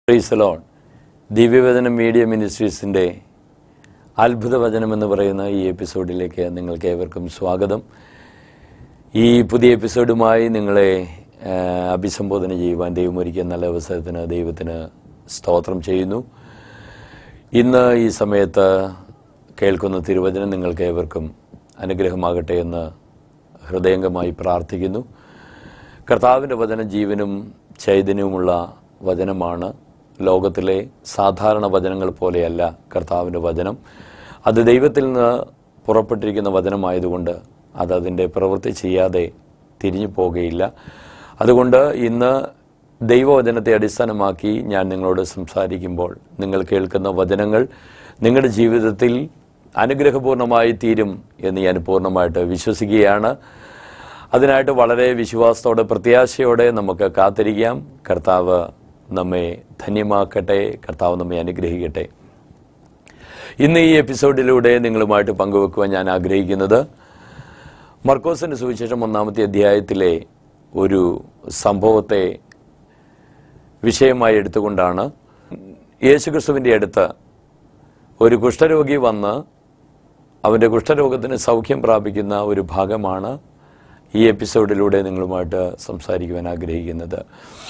പ്രീസലോൺ ദിവ്യവചനം media മിനിസ്ട്രീസിൻ്റെ അത്ഭുത വചനം എന്ന് പറയുന്ന ഈ എപ്പിസോഡിലേക്ക് നിങ്ങൾക്ക് ഏവർക്കും സ്വാഗതം ഈ പുതിയ എപ്പിസോഡുമായി നിങ്ങളെ ആ, അഭിസംബോധന ചെയ്യുവാൻ ദൈവം ഒരുക്കിയ നല്ല അവസരത്തിന് ദൈവത്തിന് സ്തോത്രം ചെയ്യുന്നു ഇന്ന് ഈ സമയത്ത് കേൾക്കുന്ന തിരുവചനം നിങ്ങൾക്ക് ഏവർക്കും അനുഗ്രഹമാകട്ടെ എന്ന് ഹൃദയംഗമായി പ്രാർത്ഥിക്കുന്നു കർത്താവിൻ്റെ വചനം ജീവനും ചൈതന്യവുമുള്ള വചനമാണ് ലോകത്തിലെ സാധാരണ വചനങ്ങൾ പോലെയല്ല കർത്താവിൻ്റെ വചനം അത് ദൈവത്തിൽ നിന്ന് പുറപ്പെട്ടിരിക്കുന്ന വചനമായതുകൊണ്ട് അത് അതിൻ്റെ പ്രവൃത്തി ചെയ്യാതെ തിരിഞ്ഞു പോകുകയില്ല അതുകൊണ്ട് ഇന്ന് ദൈവവചനത്തെ അടിസ്ഥാനമാക്കി ഞാൻ നിങ്ങളോട് സംസാരിക്കുമ്പോൾ നിങ്ങൾ കേൾക്കുന്ന വചനങ്ങൾ നിങ്ങളുടെ ജീവിതത്തിൽ അനുഗ്രഹപൂർണമായി തീരും എന്ന് ഞാൻ പൂർണ്ണമായിട്ട് വിശ്വസിക്കുകയാണ് അതിനായിട്ട് വളരെ വിശ്വാസത്തോടെ പ്രത്യാശയോടെ നമുക്ക് കാത്തിരിക്കാം കർത്താവ് നമ്മെ ധന്യമാക്കട്ടെ കർത്താവ് നമ്മെ അനുഗ്രഹിക്കട്ടെ ഇന്ന് ഈ എപ്പിസോഡിലൂടെ നിങ്ങളുമായിട്ട് പങ്കുവെക്കുവാൻ ഞാൻ ആഗ്രഹിക്കുന്നത് മർക്കോസിന്റെ സുവിശേഷം ഒന്നാമത്തെ അധ്യായത്തിലെ ഒരു സംഭവത്തെ വിഷയമായി എടുത്തുകൊണ്ടാണ് യേശുക്രിസ്തുവിൻ്റെ അടുത്ത് ഒരു കുഷ്ഠരോഗി വന്ന് അവൻ്റെ കുഷ്ഠരോഗത്തിന് സൗഖ്യം പ്രാപിക്കുന്ന ഒരു ഭാഗമാണ് ഈ എപ്പിസോഡിലൂടെ നിങ്ങളുമായിട്ട് സംസാരിക്കുവാൻ ആഗ്രഹിക്കുന്നത്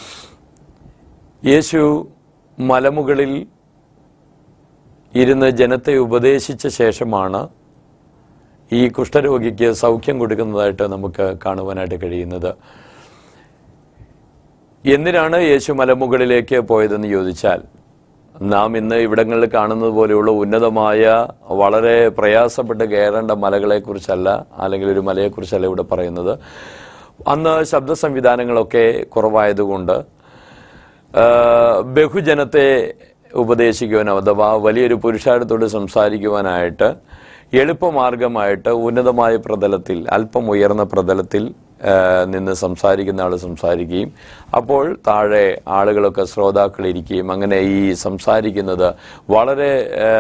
യേശു മലമുകളിൽ ഇരുന്ന് ജനത്തെ ഉപദേശിച്ച ശേഷമാണ് ഈ കുഷ്ഠരോഗിക്ക് സൗഖ്യം കൊടുക്കുന്നതായിട്ട് നമുക്ക് കാണുവാനായിട്ട് കഴിയുന്നത് എന്തിനാണ് യേശു മലമുകളിലേക്ക് പോയതെന്ന് ചോദിച്ചാൽ നാം ഇന്ന് ഇവിടങ്ങളിൽ കാണുന്നത് പോലെയുള്ള ഉന്നതമായ വളരെ പ്രയാസപ്പെട്ട് കയറേണ്ട മലകളെക്കുറിച്ചല്ല അല്ലെങ്കിൽ ഒരു മലയെക്കുറിച്ചല്ല ഇവിടെ പറയുന്നത് അന്ന് ശബ്ദ സംവിധാനങ്ങളൊക്കെ കുറവായതുകൊണ്ട് ആ, ബഹുജനത്തെ ഉപദേശിക്കുവാൻ അഥവാ വലിയൊരു പുരുഷാരത്തോട് സംസാരിക്കുവാനായിട്ട് എളുപ്പമാർഗമായിട്ട് ഉന്നതമായ പ്രതലത്തിൽ അല്പം ഉയർന്ന പ്രതലത്തിൽ ആ, നിന്ന് സംസാരിക്കുന്ന ആൾ സംസാരിക്കുകയും അപ്പോൾ താഴെ ആളുകളൊക്കെ ശ്രോതാക്കൾ ഇരിക്കുകയും അങ്ങനെ ഈ സംസാരിക്കുന്നത് വളരെ ആ,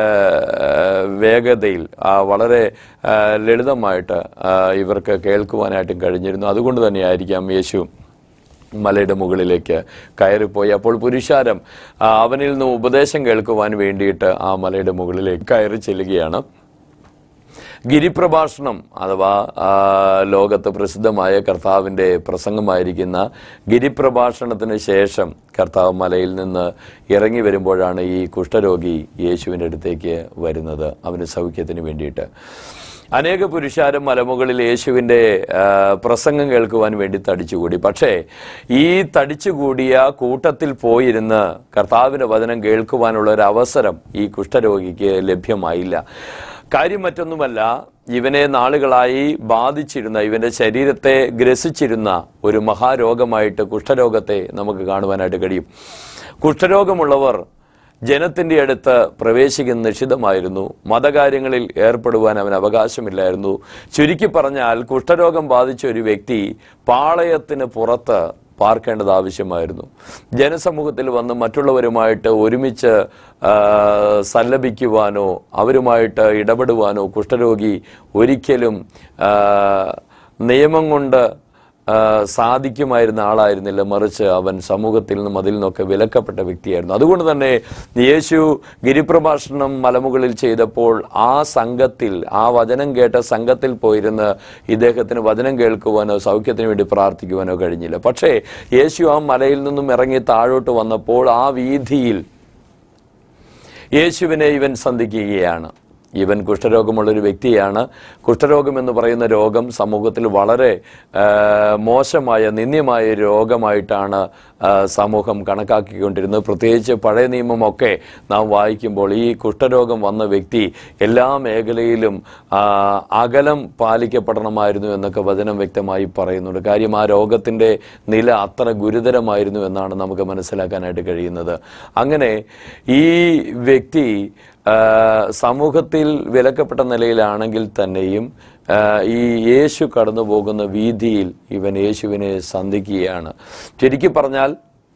വേഗതയിൽ ആ, വളരെ ആ, ലളിതമായിട്ട് ആ, ഇവർക്ക് കേൾക്കുവാനായിട്ടും കഴിഞ്ഞിരുന്നു അതുകൊണ്ട് തന്നെയായിരിക്കാം യേശു മലയുടെ മുകളിലേക്ക് കയറിപ്പോയി അപ്പോൾ പുരുഷാരം ആ, അവനിൽ നിന്ന് ഉപദേശം കേൾക്കുവാൻ വേണ്ടിയിട്ട് ആ മലയുടെ മുകളിലേക്ക് കയറി ചെല്ലുകയാണ് ഗിരിപ്രഭാഷണം അഥവാ ആ, ലോകത്ത് പ്രസിദ്ധമായ കർത്താവിൻ്റെ പ്രസംഗമായിരിക്കുന്ന ഗിരിപ്രഭാഷണത്തിന് ശേഷം കർത്താവ് മലയിൽ നിന്ന് ഇറങ്ങി വരുമ്പോഴാണ് ഈ കുഷ്ഠരോഗി യേശുവിൻ്റെ അടുത്തേക്ക് വരുന്നത് അവന് സൗഖ്യത്തിന് വേണ്ടിയിട്ട് അനേക പുരുഷാരും മലമുകളിൽ യേശുവിൻ്റെ ആ, പ്രസംഗം കേൾക്കുവാൻ വേണ്ടി തടിച്ചുകൂടി പക്ഷേ ഈ തടിച്ചുകൂടിയ കൂട്ടത്തിൽ പോയിരുന്ന് കർത്താവിൻ്റെ വചനം കേൾക്കുവാനുള്ള ഒരു അവസരം ഈ കുഷ്ഠരോഗിക്ക് ലഭ്യമായില്ല കാര്യം മറ്റൊന്നുമല്ല ഇവനെ നാളുകളായി ബാധിച്ചിരുന്ന ഇവന്റെ ശരീരത്തെ ഗ്രസിച്ചിരുന്ന ഒരു മഹാരോഗമായിട്ട് കുഷ്ഠരോഗത്തെ നമുക്ക് കാണുവാനായിട്ട് കഴിയും കുഷ്ഠരോഗമുള്ളവർ ജനത്തിന്റെ അടുത്ത് പ്രവേശിക്കുന്ന നിഷിദ്ധമായിരുന്നു മതകാര്യങ്ങളിൽ ഏർപ്പെടുവാൻ അവന് അവകാശമില്ലായിരുന്നു ചുരുക്കി പറഞ്ഞാൽ കുഷ്ഠരോഗം ബാധിച്ച ഒരു വ്യക്തി പാളയത്തിന് പുറത്ത് പാർക്കേണ്ടത് ആവശ്യമായിരുന്നു ജനസമൂഹത്തിൽ വന്ന് മറ്റുള്ളവരുമായിട്ട് ഒരുമിച്ച് ആ, സല്ലപിക്കുവാനോ അവരുമായിട്ട് ഇടപെടുവാനോ കുഷ്ഠരോഗി ഒരിക്കലും ആ, നിയമം കൊണ്ട് ആ, സാധിക്കുമായിരുന്ന ആളായിരുന്നില്ല മറിച്ച് അവൻ സമൂഹത്തിൽ നിന്നും അതിൽ നിന്നൊക്കെ വിലക്കപ്പെട്ട വ്യക്തിയായിരുന്നു അതുകൊണ്ട് തന്നെ യേശു ഗിരിപ്രഭാഷണം മലമുകളിൽ ചെയ്തപ്പോൾ ആ സംഘത്തിൽ ആ വചനം കേട്ട സംഘത്തിൽ പോയിരുന്ന് ഇദ്ദേഹത്തിന് വചനം കേൾക്കുവാനോ സൗഖ്യത്തിന് വേണ്ടി പ്രാർത്ഥിക്കുവാനോ കഴിഞ്ഞില്ല പക്ഷേ യേശു ആ മലയിൽ നിന്നും ഇറങ്ങി താഴോട്ട് വന്നപ്പോൾ ആ വീതിയിൽ യേശുവിനെ ഇവൻ സന്ധിക്കുകയാണ് ഇവൻ കുഷ്ഠരോഗമുള്ളൊരു വ്യക്തിയാണ് കുഷ്ഠരോഗം എന്ന് പറയുന്ന രോഗം സമൂഹത്തിൽ വളരെ ആ, മോശമായ നിന്ദ്യമായ ഒരു രോഗമായിട്ടാണ് ആ, സമൂഹം കണക്കാക്കിക്കൊണ്ടിരുന്നത് പ്രത്യേകിച്ച് പഴയ നിയമമൊക്കെ നാം വായിക്കുമ്പോൾ ഈ കുഷ്ഠരോഗം വന്ന വ്യക്തി എല്ലാ മേഖലയിലും ആ, അകലം പാലിക്കപ്പെടണമായിരുന്നു എന്നൊക്കെ വചനം വ്യക്തമായി പറയുന്നുണ്ട് കാര്യം ആ രോഗത്തിൻ്റെ നില അത്ര ഗുരുതരമായിരുന്നു എന്നാണ് നമുക്ക് മനസ്സിലാക്കാനായിട്ട് കഴിയുന്നത് അങ്ങനെ ഈ വ്യക്തി ആ, സമൂഹത്തിൽ വിലക്കപ്പെട്ട നിലയിലാണെങ്കിൽ തന്നെയും ആ, ഈ യേശു കടന്നു പോകുന്ന വീതിയിൽ ഇവൻ യേശുവിനെ സന്ധിക്കുകയാണ് ചുരുക്കി പറഞ്ഞാൽ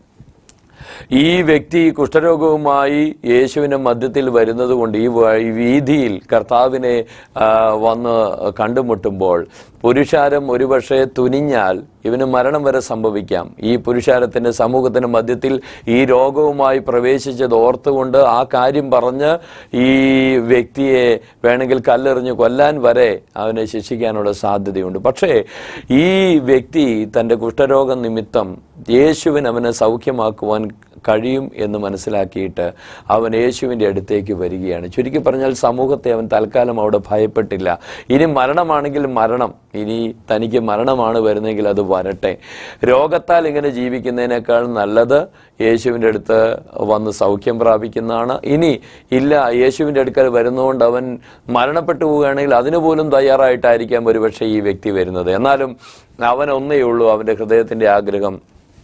ഈ വ്യക്തി കുഷ്ഠരോഗവുമായി യേശുവിന്റെ മധ്യത്തിൽ വരുന്നത് കൊണ്ട് ഈ വ- ഈ വീതിയിൽ കർത്താവിനെ ആ, വന്ന് കണ്ടുമുട്ടുമ്പോൾ പുരുഷാരം ഒരുപക്ഷെ തുനിഞ്ഞാൽ ഇവന് മരണം വരെ സംഭവിക്കാം ഈ പുരുഷാരത്തിന്റെ സമൂഹത്തിന്റെ മധ്യത്തിൽ ഈ രോഗവുമായി പ്രവേശിച്ചത് ഓർത്തുകൊണ്ട് ആ കാര്യം പറഞ്ഞ് ഈ വ്യക്തിയെ വേണമെങ്കിൽ കല്ലെറിഞ്ഞ് കൊല്ലാൻ വരെ അവനെ ശിക്ഷിക്കാനുള്ള സാധ്യതയുണ്ട് പക്ഷേ ഈ വ്യക്തി തൻ്റെ കുഷ്ഠരോഗ നിമിത്തം യേശുവിന് അവനെ സൗഖ്യമാക്കുവാൻ കഴിയും എന്ന് മനസ്സിലാക്കിയിട്ട് അവൻ യേശുവിൻ്റെ അടുത്തേക്ക് വരികയാണ് ചുരുക്കി പറഞ്ഞാൽ സമൂഹത്തെ അവൻ തൽക്കാലം അവിടെ ഭയപ്പെട്ടില്ല ഇനി മരണമാണെങ്കിൽ മരണം ഇനി തനിക്ക് മരണമാണ് വരുന്നതെങ്കിൽ അത് വരട്ടെ രോഗത്താൽ ഇങ്ങനെ ജീവിക്കുന്നതിനേക്കാൾ നല്ലത് യേശുവിൻ്റെ അടുത്ത് വന്ന് സൗഖ്യം പ്രാപിക്കുന്നതാണ് ഇനി ഇല്ല യേശുവിൻ്റെ അടുക്കൽ വരുന്നതുകൊണ്ട് അവൻ മരണപ്പെട്ടു പോവുകയാണെങ്കിൽ അതിനു പോലും തയ്യാറായിട്ടായിരിക്കാം ഒരുപക്ഷെ ഈ വ്യക്തി വരുന്നത് എന്നാലും അവൻ ഒന്നേ ഉള്ളൂ അവൻ്റെ ഹൃദയത്തിൻ്റെ ആഗ്രഹം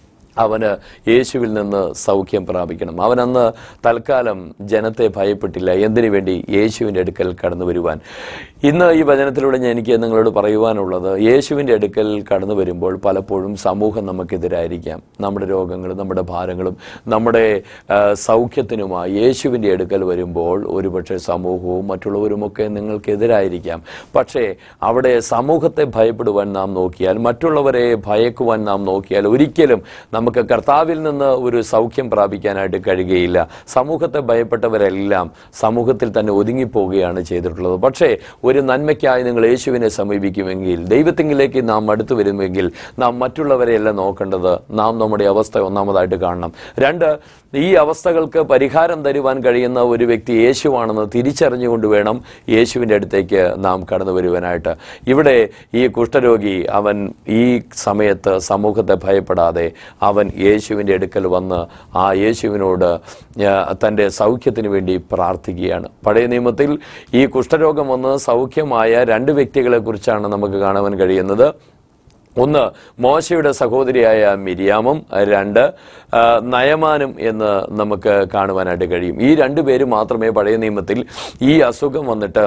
അവന് യേശുവിൽ നിന്ന് സൗഖ്യം പ്രാപിക്കണം അവൻ അന്ന് തൽക്കാലം ജനത്തെ ഭയപ്പെട്ടില്ല എന്തിനു വേണ്ടി യേശുവിൻ്റെ അടുക്കൽ കടന്നു വരുവാൻ ഇന്ന് ഈ വചനത്തിലൂടെ ഞാൻ എനിക്ക് നിങ്ങളോട് പറയുവാനുള്ളത് യേശുവിൻ്റെ അടുക്കൽ കടന്നു വരുമ്പോൾ പലപ്പോഴും സമൂഹം നമുക്കെതിരായിരിക്കാം നമ്മുടെ രോഗങ്ങളും നമ്മുടെ ഭാരങ്ങളും നമ്മുടെ ആ, സൗഖ്യത്തിനുമായി യേശുവിൻ്റെ അടുക്കൽ വരുമ്പോൾ ഒരുപക്ഷെ സമൂഹവും മറ്റുള്ളവരുമൊക്കെ നിങ്ങൾക്കെതിരായിരിക്കാം പക്ഷേ അവിടെ സമൂഹത്തെ ഭയപ്പെടുവാൻ നാം നോക്കിയാൽ മറ്റുള്ളവരെ ഭയക്കുവാൻ നാം നോക്കിയാൽ ഒരിക്കലും നമുക്ക് കർത്താവിൽ നിന്ന് ഒരു സൗഖ്യം പ്രാപിക്കാനായിട്ട് കഴിയുകയില്ല സമൂഹത്തെ ഭയപ്പെട്ടവരെല്ലാം സമൂഹത്തിൽ തന്നെ ഒതുങ്ങിപ്പോവുകയാണ് ചെയ്തിട്ടുള്ളത് പക്ഷേ ഒരു നന്മയ്ക്കായി നിങ്ങൾ യേശുവിനെ സമീപിക്കുമെങ്കിൽ ദൈവത്തിങ്കിലേക്ക് നാം അടുത്തു വരുമെങ്കിൽ നാം മറ്റുള്ളവരെയല്ല നോക്കേണ്ടത് നാം നമ്മുടെ അവസ്ഥ ഒന്നാമതായിട്ട് കാണണം രണ്ട് ഈ അവസ്ഥകൾക്ക് പരിഹാരം തരുവാൻ കഴിയുന്ന ഒരു വ്യക്തി യേശുവാണെന്ന് തിരിച്ചറിഞ്ഞുകൊണ്ട് വേണം യേശുവിൻ്റെ അടുത്തേക്ക് നാം കടന്നു വരുവാനായിട്ട് ഇവിടെ ഈ കുഷ്ഠരോഗി അവൻ ഈ സമയത്ത് സമൂഹത്തെ ഭയപ്പെടാതെ അവൻ യേശുവിൻ്റെ അടുക്കൽ വന്ന് ആ യേശുവിനോട് ആ, തൻ്റെ സൗഖ്യത്തിന് വേണ്ടി പ്രാർത്ഥിക്കുകയാണ് പഴയ നിയമത്തിൽ ഈ കുഷ്ഠരോഗം വന്ന് സൗഖ്യമായ രണ്ട് വ്യക്തികളെ കുറിച്ചാണ് നമുക്ക് കാണുവാൻ കഴിയുന്നത് ഒന്ന് മോശയുടെ സഹോദരിയായ മിരിയാമും രണ്ട് ആ, നയമാനും എന്ന് നമുക്ക് കാണുവാനായിട്ട് കഴിയും ഈ രണ്ടു പേര് മാത്രമേ പഴയ നിയമത്തിൽ ഈ അസുഖം വന്നിട്ട്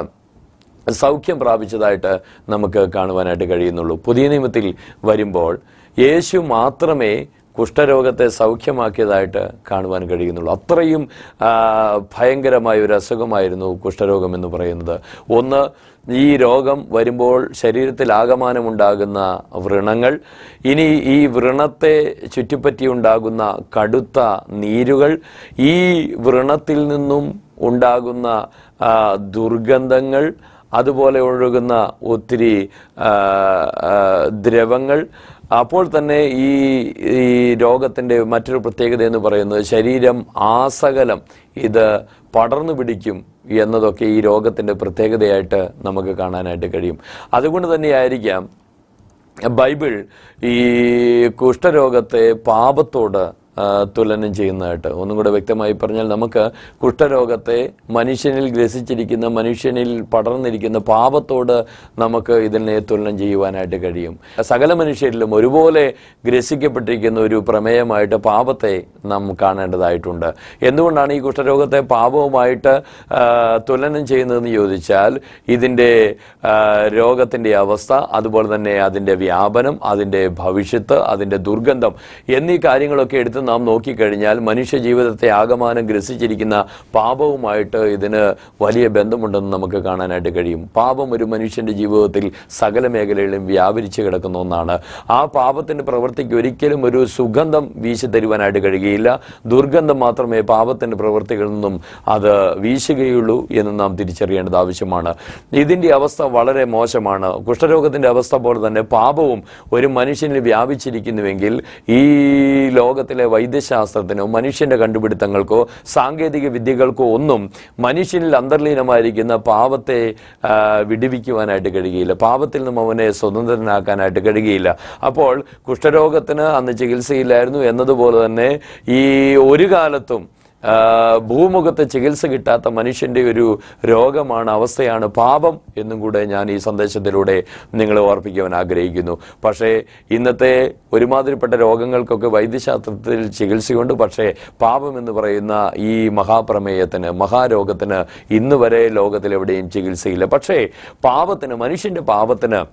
സൗഖ്യം പ്രാപിച്ചതായിട്ട് നമുക്ക് കാണുവാനായിട്ട് കഴിയുന്നുള്ളൂ പുതിയ നിയമത്തിൽ വരുമ്പോൾ യേശു മാത്രമേ കുഷ്ഠരോഗത്തെ സൗഖ്യമാക്കിയതായിട്ട് കാണുവാൻ കഴിയുന്നുള്ളൂ അത്രയും ആ, ഭയങ്കരമായ ഒരു അസുഖമായിരുന്നു കുഷ്ഠരോഗം എന്ന് പറയുന്നത് ഒന്ന് ഈ രോഗം വരുമ്പോൾ ശരീരത്തിൽ ആകമാനമുണ്ടാകുന്ന വ്രണങ്ങൾ ഇനി ഈ വ്രണത്തെ ചുറ്റിപ്പറ്റി ഉണ്ടാകുന്ന കടുത്ത നീരുകൾ ഈ വ്രണത്തിൽ നിന്നും ഉണ്ടാകുന്ന ആ, ദുർഗന്ധങ്ങൾ അതുപോലെ ഒഴുകുന്ന ഒത്തിരി ആ, ആ, ദ്രവങ്ങൾ അപ്പോൾ തന്നെ ഈ ഈ രോഗത്തിൻ്റെ മറ്റൊരു പ്രത്യേകത എന്ന് പറയുന്നത് ശരീരം ആസകലം ഇത് പടർന്നു പിടിക്കും എന്നതൊക്കെ ഈ രോഗത്തിൻ്റെ പ്രത്യേകതയായിട്ട് നമുക്ക് കാണാനായിട്ട് കഴിയും അതുകൊണ്ട് തന്നെയായിരിക്കാം ബൈബിൾ ഈ കുഷ്ഠരോഗത്തെ പാപത്തോട് ആ, തുലനം ചെയ്യുന്നതായിട്ട് ഒന്നും കൂടെ വ്യക്തമായി പറഞ്ഞാൽ നമുക്ക് കുഷ്ഠരോഗത്തെ മനുഷ്യനിൽ ഗ്രസിച്ചിരിക്കുന്ന മനുഷ്യനിൽ പടർന്നിരിക്കുന്ന പാപത്തോട് നമുക്ക് ഇതിനെ തുലനം ചെയ്യുവാനായിട്ട് കഴിയും സകല മനുഷ്യരിലും ഒരുപോലെ ഗ്രസിക്കപ്പെട്ടിരിക്കുന്ന ഒരു പ്രമേയമായിട്ട് പാപത്തെ നാം കാണേണ്ടതായിട്ടുണ്ട് എന്തുകൊണ്ടാണ് ഈ കുഷ്ഠരോഗത്തെ പാപവുമായിട്ട് ആ, തുലനം ചെയ്യുന്നതെന്ന് ചോദിച്ചാൽ ഇതിൻ്റെ ആ, രോഗത്തിൻ്റെ അവസ്ഥ അതുപോലെ തന്നെ അതിൻ്റെ വ്യാപനം അതിൻ്റെ ഭവിഷ്യത്ത് അതിൻ്റെ ദുർഗന്ധം എന്നീ കാര്യങ്ങളൊക്കെ എടുത്ത് നാം നോക്കിക്കഴിഞ്ഞാൽ മനുഷ്യ ജീവിതത്തെ ആകമാനം ഗ്രസിച്ചിരിക്കുന്ന പാപവുമായിട്ട് ഇതിന് വലിയ ബന്ധമുണ്ടെന്ന് നമുക്ക് കാണാനായിട്ട് കഴിയും പാപം ഒരു മനുഷ്യന്റെ ജീവിതത്തിൽ സകല മേഖലകളിലും വ്യാപരിച്ചു കിടക്കുന്ന ഒന്നാണ് ആ പാപത്തിന്റെ പ്രവൃത്തിക്ക് ഒരിക്കലും ഒരു സുഗന്ധം വീശി തരുവാനായിട്ട് കഴിയുകയില്ല ദുർഗന്ധം മാത്രമേ പാപത്തിന്റെ പ്രവൃത്തികളിൽ നിന്നും അത് വീശുകയുള്ളൂ എന്ന് നാം തിരിച്ചറിയേണ്ടത് ആവശ്യമാണ് ഇതിന്റെ അവസ്ഥ വളരെ മോശമാണ് കുഷ്ഠരോഗത്തിന്റെ അവസ്ഥ പോലെ തന്നെ പാപവും ഒരു മനുഷ്യനിൽ വ്യാപിച്ചിരിക്കുന്നുവെങ്കിൽ ഈ ലോകത്തിലെ വൈദ്യശാസ്ത്രത്തിനോ മനുഷ്യന്റെ കണ്ടുപിടുത്തങ്ങൾക്കോ സാങ്കേതിക വിദ്യകൾക്കോ ഒന്നും മനുഷ്യനിൽ അന്തർലീനമായിരിക്കുന്ന പാപത്തെ ആ, വിടുവിക്കുവാനായിട്ട് കഴിയുകയില്ല പാപത്തിൽ നിന്നും അവനെ സ്വതന്ത്രനാക്കാനായിട്ട് കഴിയുകയില്ല അപ്പോൾ കുഷ്ഠരോഗത്തിന് അന്ന് ചികിത്സയില്ലായിരുന്നു എന്നതുപോലെ തന്നെ ഈ ഒരു കാലത്തും ആ, ഭൂമുഖത്ത് ചികിത്സ കിട്ടാത്ത മനുഷ്യന്റെ ഒരു രോഗമാണ് അവസ്ഥയാണ് പാപം എന്നും കൂടെ ഞാൻ ഈ സന്ദേശത്തിലൂടെ നിങ്ങളെ ഓർപ്പിക്കുവാൻ ആഗ്രഹിക്കുന്നു പക്ഷേ ഇന്നത്തെ ഒരുമാതിരിപ്പെട്ട രോഗങ്ങൾക്കൊക്കെ വൈദ്യശാസ്ത്രത്തിൽ ചികിത്സയുണ്ട് പക്ഷേ പാപം എന്ന് പറയുന്ന ഈ മഹാപ്രമേയത്തിന് മഹാരോഗത്തിന് ഇന്ന് വരെ ലോകത്തിൽ എവിടെയും ചികിത്സയില്ല പക്ഷേ പാപത്തിന് മനുഷ്യന്റെ പാപത്തിന്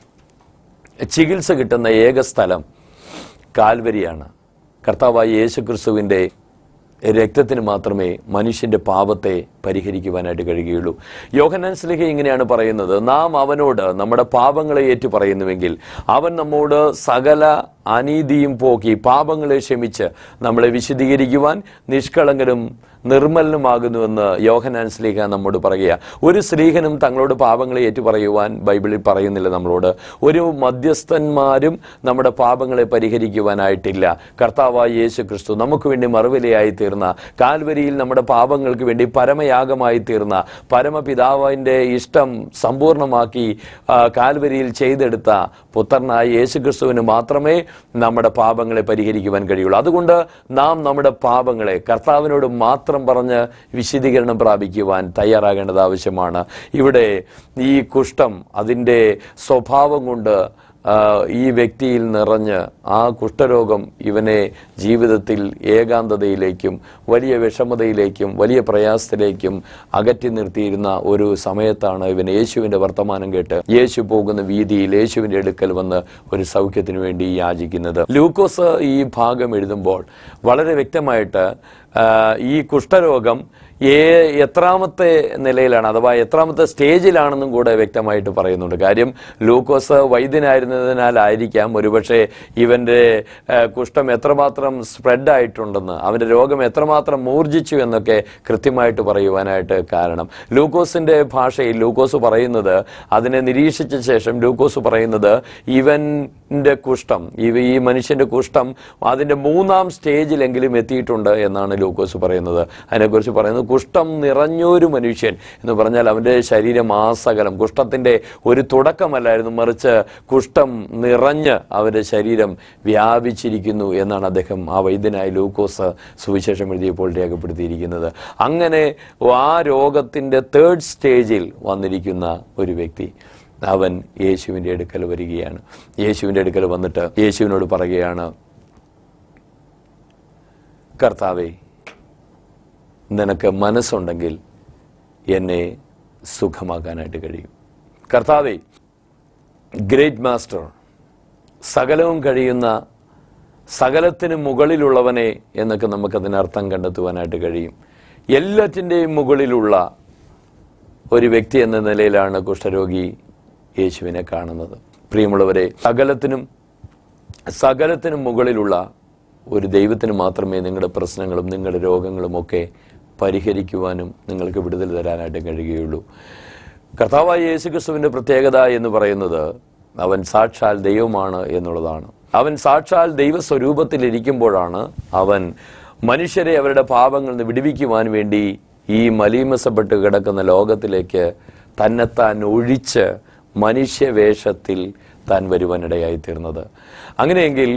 ചികിത്സ കിട്ടുന്ന ഏക സ്ഥലം കാൽവരിയാണ് കർത്താവായ യേശുക്രിസ്തുവിൻ്റെ രക്തത്തിന് മാത്രമേ മനുഷ്യന്റെ പാപത്തെ പരിഹരിക്കുവാനായിട്ട് കഴിയുകയുള്ളൂ യോഹന്നാൻ സ്ലിഹ ഇങ്ങനെയാണ് പറയുന്നത് നാം അവനോട് നമ്മുടെ പാപങ്ങളെ ഏറ്റു പറയുന്നുവെങ്കിൽ അവൻ നമ്മോട് സകല അനീതിയും പോക്കി പാപങ്ങളെ ക്ഷമിച്ച് നമ്മളെ വിശദീകരിക്കുവാൻ നിഷ്കളങ്കനും നിർമ്മലനുമാകുന്നുവെന്ന് യോഹനാൻ സ്ലീഹ നമ്മോട് പറയുക ഒരു സ്ലീഹനും തങ്ങളോട് പാപങ്ങളെ ഏറ്റുപറയുവാൻ ബൈബിളിൽ പറയുന്നില്ല നമ്മളോട് ഒരു മധ്യസ്ഥന്മാരും നമ്മുടെ പാപങ്ങളെ പരിഹരിക്കുവാനായിട്ടില്ല കർത്താവായ യേശു ക്രിസ്തു നമുക്ക് വേണ്ടി മറുവിലയായി തീർന്ന കാൽവരിയിൽ നമ്മുടെ പാപങ്ങൾക്ക് വേണ്ടി പരമയാഗമായി തീർന്ന പരമപിതാവിൻ്റെ ഇഷ്ടം സമ്പൂർണ്ണമാക്കി ആ, കാൽവരിയിൽ ചെയ്തെടുത്ത പുത്രനായ യേശു ക്രിസ്തുവിന് മാത്രമേ നമ്മുടെ പാപങ്ങളെ പരിഹരിക്കുവാൻ കഴിയുള്ളൂ അതുകൊണ്ട് നാം നമ്മുടെ പാപങ്ങളെ കർത്താവിനോട് മാത്രം പറഞ്ഞ് വിശദീകരണം പ്രാപിക്കുവാൻ തയ്യാറാകേണ്ടത് ആവശ്യമാണ് ഇവിടെ ഈ കുഷ്ഠം അതിൻ്റെ സ്വഭാവം കൊണ്ട് ആ, ഈ വ്യക്തിയിൽ നിറഞ്ഞ് ആ കുഷ്ഠരോഗം ഇവനെ ജീവിതത്തിൽ ഏകാന്തതയിലേക്കും വലിയ വിഷമതയിലേക്കും വലിയ പ്രയാസത്തിലേക്കും അകറ്റി നിർത്തിയിരുന്ന ഒരു സമയത്താണ് ഇവൻ യേശുവിൻ്റെ വർത്തമാനം കേട്ട് യേശു പോകുന്ന വീതിയിൽ യേശുവിൻ്റെ അടുക്കൽ വന്ന് ഒരു സൗഖ്യത്തിന് വേണ്ടി യാചിക്കുന്നത് ലൂക്കോസ് ഈ ഭാഗം എഴുതുമ്പോൾ വളരെ വ്യക്തമായിട്ട് ആ, ഈ കുഷ്ഠരോഗം ഏ എത്രാമത്തെ നിലയിലാണ് അഥവാ എത്രാമത്തെ സ്റ്റേജിലാണെന്നും കൂടെ വ്യക്തമായിട്ട് പറയുന്നുണ്ട് കാര്യം ലൂക്കോസ് വൈദ്യനായിരുന്നതിനാലായിരിക്കാം ഒരുപക്ഷെ ഇവൻ്റെ ആ, കുഷ്ഠം എത്രമാത്രം സ്പ്രെഡ് ആയിട്ടുണ്ടെന്ന് അവൻ്റെ രോഗം എത്രമാത്രം മൂർജിച്ചു എന്നൊക്കെ കൃത്യമായിട്ട് പറയുവാനായിട്ട് കാരണം ലൂക്കോസിൻ്റെ ഭാഷയിൽ ലൂക്കോസ് പറയുന്നത് അതിനെ നിരീക്ഷിച്ച ശേഷം ലൂക്കോസ് പറയുന്നത് ഇവൻ്റെ കുഷ്ഠം ഇവ ഈ മനുഷ്യൻ്റെ കുഷ്ഠം അതിൻ്റെ മൂന്നാം സ്റ്റേജിലെങ്കിലും എത്തിയിട്ടുണ്ട് എന്നാണ് ലൂക്കോസ് പറയുന്നത് അതിനെക്കുറിച്ച് പറയുന്നത് കുഷ്ഠം നിറഞ്ഞൊരു മനുഷ്യൻ എന്ന് പറഞ്ഞാൽ അവൻ്റെ ശരീരം ആസകലം കുഷ്ഠത്തിൻ്റെ ഒരു തുടക്കമല്ലായിരുന്നു മറിച്ച് കുഷ്ഠം നിറഞ്ഞ് അവൻ്റെ ശരീരം വ്യാപിച്ചിരിക്കുന്നു എന്നാണ് അദ്ദേഹം ആ വൈദ്യനായ ലൂക്കോസ് സുവിശേഷം എഴുതിയപ്പോൾ രേഖപ്പെടുത്തിയിരിക്കുന്നത് അങ്ങനെ ആ രോഗത്തിൻ്റെ തേർഡ് സ്റ്റേജിൽ വന്നിരിക്കുന്ന ഒരു വ്യക്തി അവൻ യേശുവിൻ്റെ അടുക്കൽ വരികയാണ് യേശുവിൻ്റെ അടുക്കൽ വന്നിട്ട് യേശുവിനോട് പറയുകയാണ് കർത്താവേ നിനക്ക് മനസ്സുണ്ടെങ്കിൽ എന്നെ സുഖമാക്കാനായിട്ട് കഴിയും കർത്താവേ ഗ്രേറ്റ് മാസ്റ്റർ സകലവും കഴിയുന്ന സകലത്തിന് മുകളിലുള്ളവനെ എന്നൊക്കെ നമുക്കതിനർത്ഥം കണ്ടെത്തുവാനായിട്ട് കഴിയും എല്ലാറ്റിൻ്റെയും മുകളിലുള്ള ഒരു വ്യക്തി എന്ന നിലയിലാണ് കുഷ്ഠരോഗി യേശുവിനെ കാണുന്നത് പ്രിയമുള്ളവരെ സകലത്തിനും സകലത്തിനും മുകളിലുള്ള ഒരു ദൈവത്തിന് മാത്രമേ നിങ്ങളുടെ പ്രശ്നങ്ങളും നിങ്ങളുടെ രോഗങ്ങളും ഒക്കെ പരിഹരിക്കുവാനും നിങ്ങൾക്ക് വിടുതൽ തരാനായിട്ട് കഴിയുകയുള്ളൂ കർത്താവായ യേശുക്രിസ്തുവിൻ്റെ പ്രത്യേകത എന്ന് പറയുന്നത് അവൻ സാക്ഷാൽ ദൈവമാണ് എന്നുള്ളതാണ് അവൻ സാക്ഷാൽ ദൈവസ്വരൂപത്തിലിരിക്കുമ്പോഴാണ് അവൻ മനുഷ്യരെ അവരുടെ പാപങ്ങളിൽ നിന്ന് വിടുവിക്കുവാൻ വേണ്ടി ഈ മലീമസപ്പെട്ട് കിടക്കുന്ന ലോകത്തിലേക്ക് തന്നെത്താൻ ഒഴിച്ച് മനുഷ്യവേഷത്തിൽ താൻ വരുവാനിടയായി തീർന്നത് അങ്ങനെയെങ്കിൽ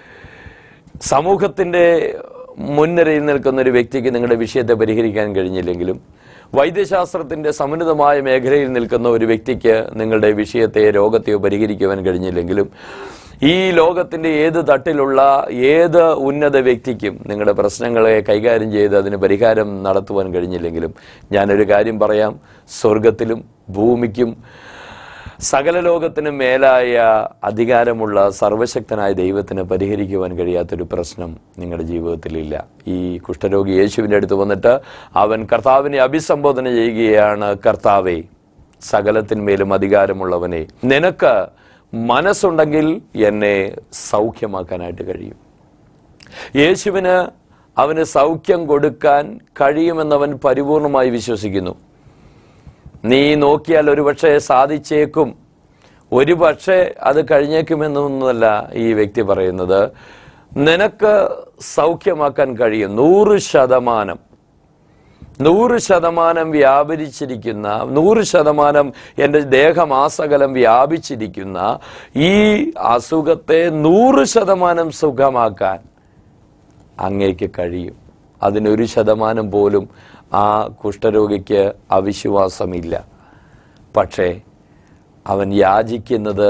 സമൂഹത്തിൻ്റെ മുൻനിരയിൽ നിൽക്കുന്ന ഒരു വ്യക്തിക്ക് നിങ്ങളുടെ വിഷയത്തെ പരിഹരിക്കാൻ കഴിഞ്ഞില്ലെങ്കിലും വൈദ്യശാസ്ത്രത്തിൻ്റെ സമുന്നതമായ മേഖലയിൽ നിൽക്കുന്ന ഒരു വ്യക്തിക്ക് നിങ്ങളുടെ വിഷയത്തെ രോഗത്തെയോ പരിഹരിക്കുവാൻ കഴിഞ്ഞില്ലെങ്കിലും ഈ ലോകത്തിൻ്റെ ഏത് തട്ടിലുള്ള ഏത് ഉന്നത വ്യക്തിക്കും നിങ്ങളുടെ പ്രശ്നങ്ങളെ കൈകാര്യം ചെയ്ത് അതിന് പരിഹാരം നടത്തുവാൻ കഴിഞ്ഞില്ലെങ്കിലും ഞാനൊരു കാര്യം പറയാം സ്വർഗത്തിലും ഭൂമിക്കും സകല ലോകത്തിന് മേലായ അധികാരമുള്ള സർവശക്തനായ ദൈവത്തിന് പരിഹരിക്കുവാൻ കഴിയാത്തൊരു പ്രശ്നം നിങ്ങളുടെ ജീവിതത്തിലില്ല ഈ കുഷ്ഠരോഗി യേശുവിൻ്റെ അടുത്ത് വന്നിട്ട് അവൻ കർത്താവിനെ അഭിസംബോധന ചെയ്യുകയാണ് കർത്താവേ സകലത്തിന്മേലും അധികാരമുള്ളവനെ നിനക്ക് മനസ്സുണ്ടെങ്കിൽ എന്നെ സൗഖ്യമാക്കാനായിട്ട് കഴിയും യേശുവിന് അവന് സൗഖ്യം കൊടുക്കാൻ കഴിയുമെന്നവൻ പരിപൂർണമായി വിശ്വസിക്കുന്നു നീ നോക്കിയാൽ ഒരുപക്ഷെ സാധിച്ചേക്കും ഒരുപക്ഷെ അത് കഴിഞ്ഞേക്കുമെന്നൊന്നുമല്ല ഈ വ്യക്തി പറയുന്നത് നിനക്ക് സൗഖ്യമാക്കാൻ കഴിയും നൂറ് ശതമാനം നൂറ് ശതമാനം വ്യാപരിച്ചിരിക്കുന്ന നൂറ് ശതമാനം എൻ്റെ ദേഹമാസകലം വ്യാപിച്ചിരിക്കുന്ന ഈ അസുഖത്തെ നൂറ് ശതമാനം സുഖമാക്കാൻ അങ്ങേക്ക് കഴിയും അതിനൊരു ശതമാനം പോലും ആ കുഷ്ഠരോഗിക്ക് അവിശ്വാസമില്ല പക്ഷേ അവൻ യാചിക്കുന്നത്